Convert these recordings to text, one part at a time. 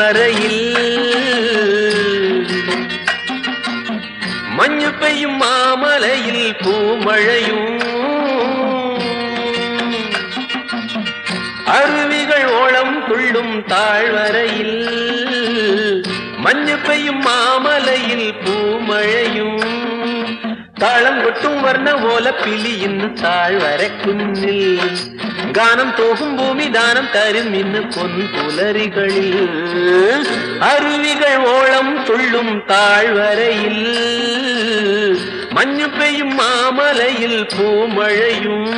தாழ்வரையில் மஞ்சு பெய்யும் மாமலையில் பூமழையும் அருவிகள் ஓளம் துள்ளும் தாழ்வரையில் மஞ்சு பெய்யும் மாமலையில் பூமழையும் தாளம் கொட்டும் வர்ண ஓல பிலி இன்னு தாழ்வரை குன்னில் கானம் தோகும் பூமி தானம் தரும் இன்னு பொன் புலரிகளில் அருவிகள் ஓளம் துள்ளும் தாழ்வரையில் மஞ்சு பெய்யும் மாமலையில் பூமழையும்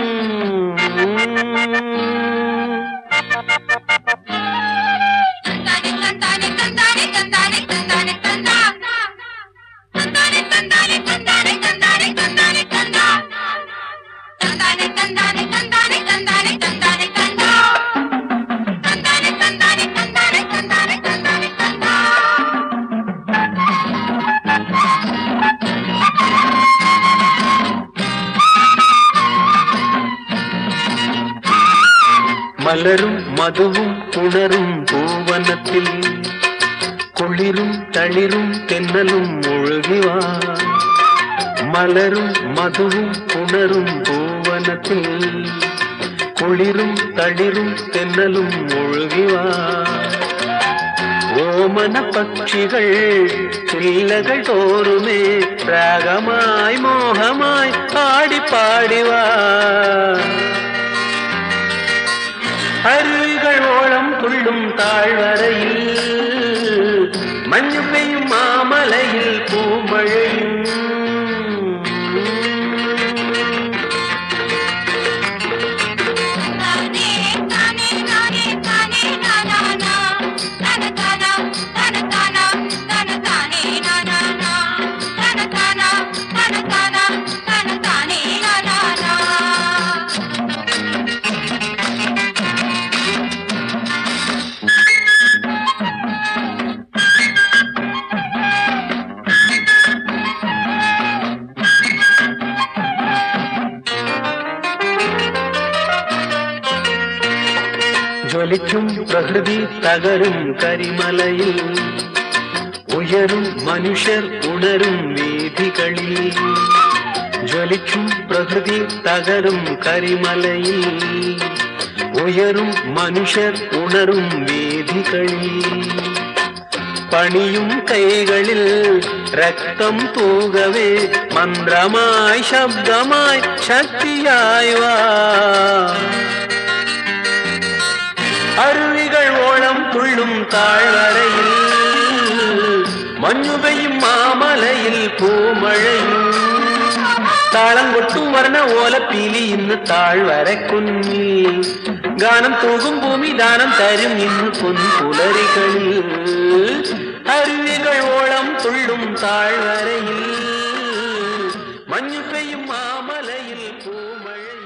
தந்தானே தந்தானே தந்தானே தந்தானே தந்தானே தந்தா தந்தானே தந்தானே தந்தானே தந்தானே தந்தானே தந்தா தந்தானே தந்தானே தந்தானே தந்தானே தந்தானே தந்தா தந்தானே தந்தானே தந்தானே தந்தானே தந்தானே தந்தா மலரும் மதுவும் உணரும் பூவனத்தில் குளிரும் தளிரும் தென்னலும் முழுகிவா மலரும் மதுவும் உணரும் பூவனத்தில் குளிரும் தளிரும் தென்னலும் முழுகிவா ஓமன பட்சிகள் சில்லகள் தோறுமே ராகமாய் மோகமாய் ஆடி பாடிவா அருவிகள் ஓளம் துள்ளும் தாழ்வரையில் மஞ்சு பெய்யும் மாமலையில் பூமழையும் தானே தானே தானே தானே நானா தான தானா தான தானா தான தானே நானா தான தானா தான தானா தான தானே நானா ஜொலிக்கும் பிரகிருதி தகரும் கரிமலையில் உயரும் மனுஷர் உணரும் வீதிகளில் ஜொலிக்கும் பிரகிருதி தகரும் கரிமலையில் உயரும் மனுஷர் உணரும் வீதிகளில் பணியும் கைகளில் ரத்தம் தூகவே மந்திரமாய் சப்தமாய் சக்தியாய் வா அருவிகள் ஓளம் துள்ளும் தாழ்வரையில் மஞ்சு பெய்யும் மாமலையில் பூமழையும் தாளங்கொட்டும் வர்ண ஓல பீலி இன்னு தாழ்வரை குன்னில் கானம் தூகும் பூமி தானம் தரும் இன்னு பொன் புலரிகளில் அருவிகள் ஓளம் துள்ளும் தாழ்வரையில் மஞ்சு பெய்யும் மாமலையில் பூமழை